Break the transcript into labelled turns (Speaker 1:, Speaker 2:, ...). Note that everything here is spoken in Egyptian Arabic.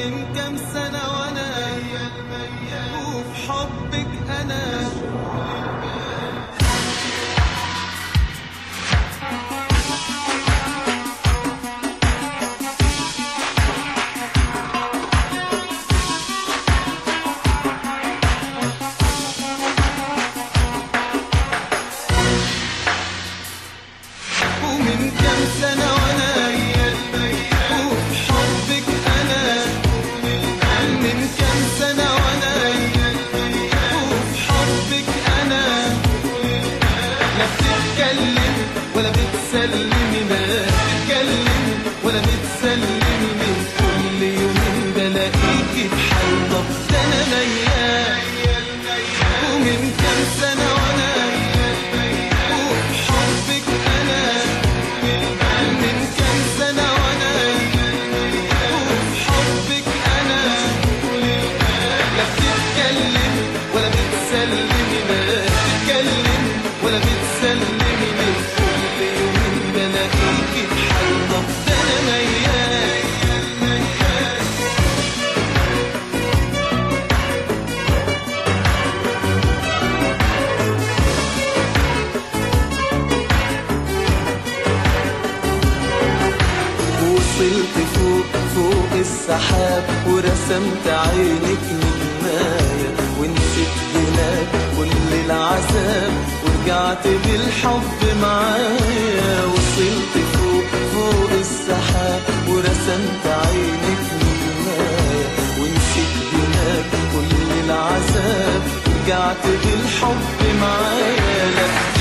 Speaker 1: ومن كام سنة وانا وفي حبك انا ومن كام سنة وانا وفي حبك انا من كام سنة وانا وفي حبك انا لا بتتكلم ولا بتسلمي ما بتتكلم ولا بتسلمي من كل يومين بلاقيكي بحال طب ده انا ميال ومن كام سنة وانا وفي حبك انا من كام سنة وانا وفي حبك انا لا بتتكلم ولا بتسلمي ما بتتكلم ولا بتسلمي من كل يومين بلاقيكي بحال طب ده انا ميال وصلت فوق فوق السحاب ورسمت عينك نجماية ونسيت هناك كل العذاب ورجعت بالحب معايا وصلت فوق فوق السحاب ورسمت عينك نجماية ونسيت هناك كل العذاب رجعت بالحب معايا لا